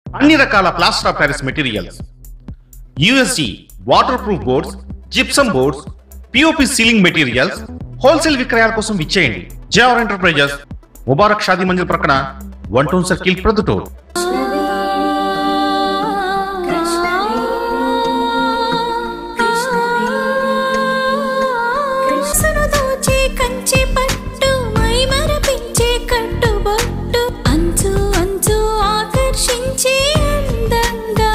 అన్ని రకాల plaster of Paris materials USG waterproof boards gypsum boards POP ceiling materials wholesale విక్రయాల కోసం ఇచ్చేయండి జేఆర్ ఎంటర్ప్రైజెస్ ముబారక్ షాదీ మంజిల్ ప్రక్కన వన్ టౌన్ సర్కిల్ ప్రొద్దుటూరు కృష్ణను దోచే కంచి పట్టు మై మరపించే కట్టుబొట్టు అంచు అంచు ఆకర్షించే అందంగా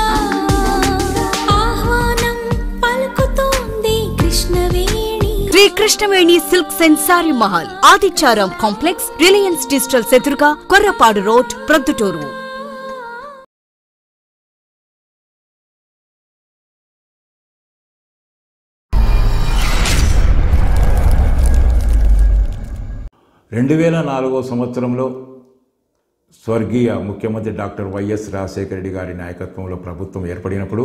ఆహ్వానం పలుకుతోంది కృష్ణవేణి శ్రీ కృష్ణవేణి సిల్క్స్ అండ్ సారీ మహల్ ఆదిచారం కాంప్లెక్స్ రిలయన్స్ డిజిటల్ ఎదురుగా కొర్రపాడు రోడ్ ప్రొద్దుటూరు రెండు వేల నాలుగో సంవత్సరంలో స్వర్గీయ ముఖ్యమంత్రి డాక్టర్ వైఎస్ రాజశేఖర రెడ్డి గారి నాయకత్వంలో ప్రభుత్వం ఏర్పడినప్పుడు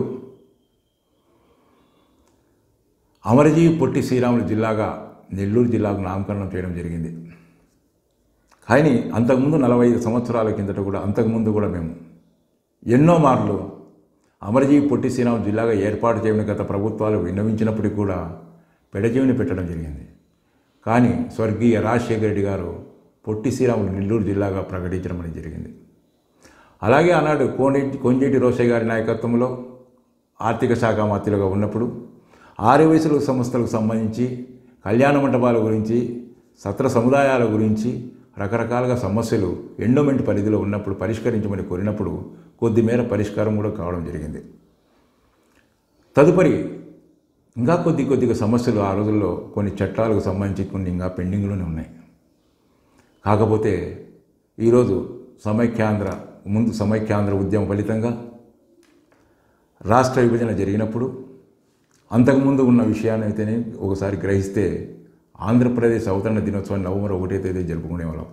అమరజీవి పొట్టి శ్రీరాములు జిల్లాగా నెల్లూరు జిల్లాకు నామకరణం చేయడం జరిగింది కానీ అంతకుముందు నలభై ఐదు సంవత్సరాల కిందట కూడా అంతకుముందు కూడా మేము ఎన్నో మార్లు అమరజీవి పొట్టి శ్రీరాములు జిల్లాగా ఏర్పాటు చేయని గత ప్రభుత్వాలు విన్నవించినప్పటికీ కూడా పెడజీవిని పెట్టడం జరిగింది కానీ స్వర్గీయ రాజశేఖర రెడ్డి గారు పొట్టి శ్రీరాములు నెల్లూరు జిల్లాగా ప్రకటించడం అనేది జరిగింది అలాగే ఆనాడు కోని కొంజేటి రోషయ్య గారి నాయకత్వంలో ఆర్థిక శాఖ మంత్రులుగా ఉన్నప్పుడు ఆర్యవయసుల సంస్థలకు సంబంధించి కళ్యాణ మంటపాల గురించి సత్ర సముదాయాల గురించి రకరకాలుగా సమస్యలు ఎండోమెంట్ పరిధిలో ఉన్నప్పుడు పరిష్కరించమని కోరినప్పుడు కొద్ది మేర పరిష్కారం కూడా కావడం జరిగింది తదుపరి ఇంకా కొద్ది కొద్దిగా సమస్యలు ఆ రోజుల్లో కొన్ని చట్టాలకు సంబంధించి కొన్ని ఇంకా పెండింగ్లోనే ఉన్నాయి కాకపోతే ఈరోజు సమైక్యాంధ్ర ముందు సమైక్యాంధ్ర ఉద్యమ ఫలితంగా రాష్ట్ర విభజన జరిగినప్పుడు అంతకుముందు ఉన్న విషయాన్ని అయితేనే ఒకసారి గ్రహిస్తే ఆంధ్రప్రదేశ్ అవతరణ దినోత్సవాన్ని నవంబర్ ఒకటో తేదీ జరుపుకునేవాళ్ళం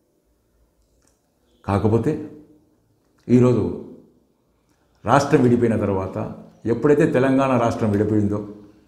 కాకపోతే ఈరోజు రాష్ట్రం విడిపోయిన తర్వాత ఎప్పుడైతే తెలంగాణ రాష్ట్రం విడిపోయిందో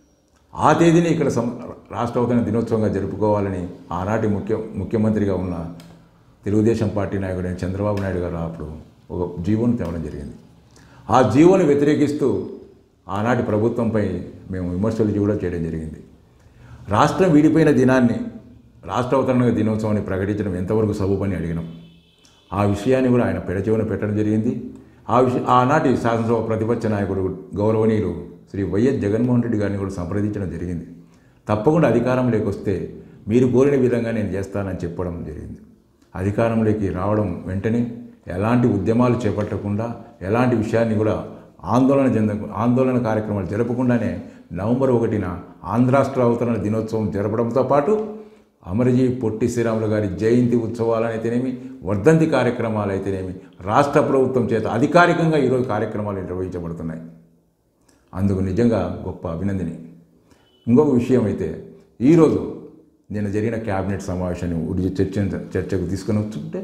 ఆ తేదీని ఇక్కడ సం రాష్ట్ర అవతరణ దినోత్సవంగా జరుపుకోవాలని ఆనాటి ముఖ్య ముఖ్యమంత్రిగా ఉన్న తెలుగుదేశం పార్టీ నాయకుడైన చంద్రబాబు నాయుడు గారు అప్పుడు ఒక జీవోను తేవడం జరిగింది ఆ జీవోను వ్యతిరేకిస్తూ ఆనాటి ప్రభుత్వంపై మేము విమర్శలు కూడా చేయడం జరిగింది రాష్ట్రం విడిపోయిన దినాన్ని రాష్ట్ర అవతరణ దినోత్సవాన్ని ప్రకటించడం ఎంతవరకు సబూపని అడిగినాం ఆ విషయాన్ని కూడా ఆయన పెడచెవున పెట్టడం జరిగింది ఆ విషయ ఆనాటి శాసనసభ ప్రతిపక్ష నాయకుడు గౌరవనీయులు శ్రీ వైఎస్ జగన్మోహన్ రెడ్డి గారిని కూడా సంప్రదించడం జరిగింది తప్పకుండా అధికారంలోకి వస్తే మీరు కోరిన విధంగా నేను చేస్తానని చెప్పడం జరిగింది అధికారంలోకి రావడం వెంటనే ఎలాంటి ఉద్యమాలు చేపట్టకుండా ఎలాంటి విషయాన్ని కూడా ఆందోళన చెంద ఆందోళన కార్యక్రమాలు జరపకుండానే నవంబర్ ఒకటిన ఆంధ్రాష్ట్ర అవతరణ దినోత్సవం జరపడంతో పాటు అమరజీవి పొట్టి శ్రీరాములు గారి జయంతి ఉత్సవాలనైతేనేమి వర్ధంతి కార్యక్రమాలు అయితేనేమి రాష్ట్ర ప్రభుత్వం చేత అధికారికంగా ఈరోజు కార్యక్రమాలు నిర్వహించబడుతున్నాయి అందుకు నిజంగా గొప్ప అభినందనే ఇంకొక విషయం అయితే ఈరోజు నిన్న జరిగిన క్యాబినెట్ సమావేశాన్ని ఉడి చర్చ చర్చకు తీసుకొని వచ్చుంటే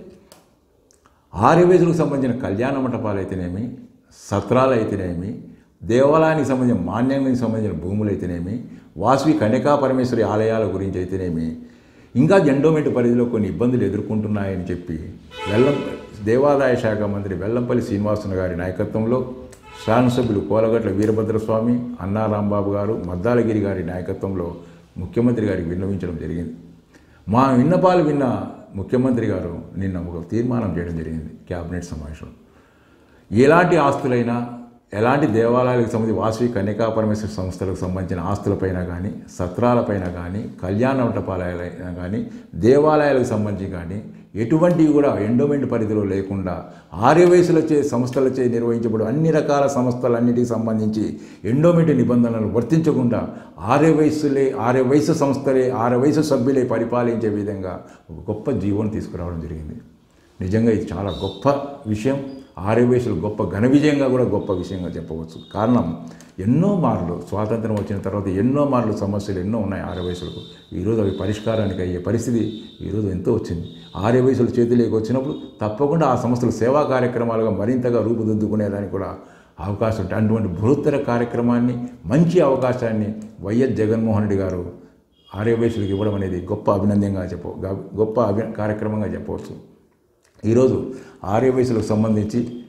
ఆర్యవేజులకు సంబంధించిన కళ్యాణ మంటపాలు అయితేనేమి సత్రాలు అయితేనేమి దేవాలయానికి సంబంధించిన మాన్యానికి సంబంధించిన భూములు అయితేనేమి వాసవి కన్యకా పరమేశ్వరి ఆలయాల గురించి అయితేనేమి ఇంకా ఎండోమెంట్ పరిధిలో కొన్ని ఇబ్బందులు ఎదుర్కొంటున్నాయని చెప్పి వెల్లం దేవాదాయ శాఖ మంత్రి వెల్లంపల్లి శ్రీనివాసన్ గారి నాయకత్వంలో శాసనసభ్యులు కోలగట్ల వీరభద్రస్వామి అన్నా రాంబాబు గారు మద్దాలగిరి గారి నాయకత్వంలో ముఖ్యమంత్రి గారికి విన్నవించడం జరిగింది మా విన్నపాలు విన్న ముఖ్యమంత్రి గారు నిన్న ఒక తీర్మానం చేయడం జరిగింది క్యాబినెట్ సమావేశంలో ఎలాంటి ఆస్తులైనా ఎలాంటి దేవాలయాలకు సంబంధించి వాసవి కన్యకా పరమేశ్వర సంస్థలకు సంబంధించిన ఆస్తులపైన కానీ సత్రాలపైన కానీ కళ్యాణ మంటపాలైనా కానీ దేవాలయాలకు సంబంధించి కానీ ఎటువంటివి కూడా ఎండోమెంట్ పరిధిలో లేకుండా ఆర్యవయసులచే సంస్థలచే నిర్వహించబడు అన్ని రకాల సంస్థలన్నిటికి సంబంధించి ఎండోమెంట్ నిబంధనలు వర్తించకుండా ఆర్యవయసులే ఆర్యవయసు సంస్థలే ఆర్యవయసు సభ్యులే పరిపాలించే విధంగా ఒక గొప్ప జీవోని తీసుకురావడం జరిగింది నిజంగా ఇది చాలా గొప్ప విషయం ఆర్యవేశులు గొప్ప ఘన విజయంగా కూడా గొప్ప విషయంగా చెప్పవచ్చు కారణం ఎన్నో మార్లు స్వాతంత్రం వచ్చిన తర్వాత ఎన్నో మార్లు సమస్యలు ఎన్నో ఉన్నాయి ఆర్యవయసులకు ఈరోజు అవి పరిష్కారానికి అయ్యే పరిస్థితి ఈరోజు ఎంతో వచ్చింది ఆర్యవయసుల చేతిలోకి వచ్చినప్పుడు తప్పకుండా ఆ సంస్థలు సేవా కార్యక్రమాలుగా మరింతగా రూపుదిద్దుకునేదానికి కూడా అవకాశం ఉంటుంది అటువంటి బృహత్తర కార్యక్రమాన్ని మంచి అవకాశాన్ని వైఎస్ జగన్మోహన్ రెడ్డి గారు ఆర్యవయసులకు ఇవ్వడం అనేది గొప్ప అభినందనగా చెప్ప గొప్ప అభి కార్యక్రమంగా చెప్పవచ్చు ఈరోజు ఆర్యవయసులకు సంబంధించి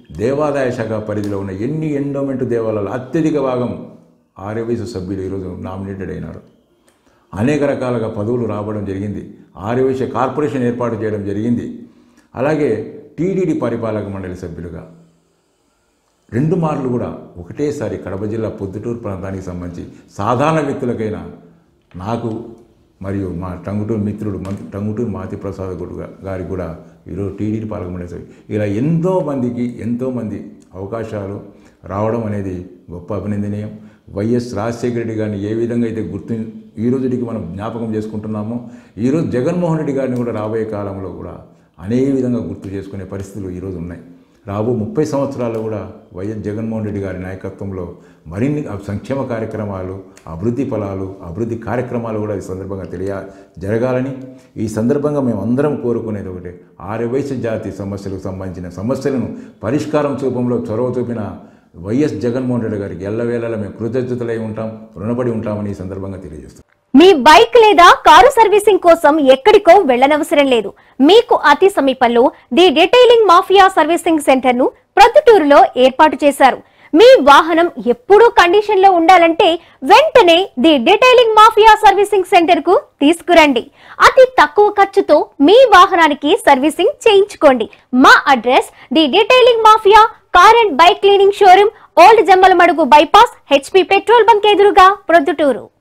దేవాదాయ శాఖ పరిధిలో ఉన్న ఎన్ని ఎండోమెంట్ దేవాలయాలు అత్యధిక భాగం ఆర్యవైశ్య సభ్యులు ఈరోజు నామినేటెడ్ అయినారు అనేక రకాలుగా పదవులు రావడం జరిగింది ఆర్యవైశ్య కార్పొరేషన్ ఏర్పాటు చేయడం జరిగింది అలాగే టీడీడీ పరిపాలక మండలి సభ్యులుగా రెండు మార్లు కూడా ఒకటేసారి కడప జిల్లా పొద్దుటూరు ప్రాంతానికి సంబంధించి సాధారణ వ్యక్తులకైనా నాకు మరియు మా టంగుటూరు మిత్రుడు మంత్రి టంగుటూరు మాతి ప్రసాద్ గౌడ్ గా- గారికి కూడా ఈరోజు టీడీపీ పాలక మండలి సభ్యులు ఇలా ఎంతో మందికి ఎంతోమంది అవకాశాలు రావడం అనేది గొప్ప అభినందనీయం వైఎస్ రాజశేఖర రెడ్డి గారిని ఏ విధంగా అయితే గుర్తు ఈ రోజుకి మనం జ్ఞాపకం చేసుకుంటున్నామో ఈరోజు జగన్మోహన్ రెడ్డి గారిని కూడా రాబోయే కాలంలో కూడా అనేక విధంగా గుర్తు చేసుకునే పరిస్థితులు ఈరోజు ఉన్నాయి రాబో ముప్పై సంవత్సరాల్లో కూడా వైఎస్ జగన్మోహన్ రెడ్డి గారి నాయకత్వంలో మరిన్ని అ- సంక్షేమ కార్యక్రమాలు అభివృద్ధి ఫలాలు అభివృద్ధి కార్యక్రమాలు కూడా ఈ సందర్భంగా తెలియ జరగాలని ఈ సందర్భంగా మేము అందరం కోరుకునేది ఒకటే ఆర్యవైశ్య జాతి సమస్యలకు సంబంధించిన సమస్యలను పరిష్కారం చూపంలో చొరవ చూపిన వైఎస్ జగన్మోహన్ రెడ్డి గారికి ఎల్లవేళలా మేము కృతజ్ఞతలై ఉంటాం రుణపడి ఉంటామని ఈ సందర్భంగా తెలియజేస్తాం మీ బైక్ లేదా కారు సర్వీసింగ్ కోసం ఎక్కడికో వెళ్ళనవసరం లేదు మీకు అతి సమీపంలో the detailing mafia servicing centre ను ప్రొద్దుటూరులో ఏర్పాటు చేశారు మీ వాహనం ఎప్పుడూ కండిషన్ లో ఉండాలంటే వెంటనే the detailing mafia servicing centre కు తీసుకురండి అతి తక్కువ ఖర్చుతో మీ వాహనానికి సర్వీసింగ్ చేయించుకోండి మా address the detailing mafia car and bike cleaning showroom old Jammalamadugu bypass HP petrol bunk ఎదురుగా ప్రొద్దుటూరు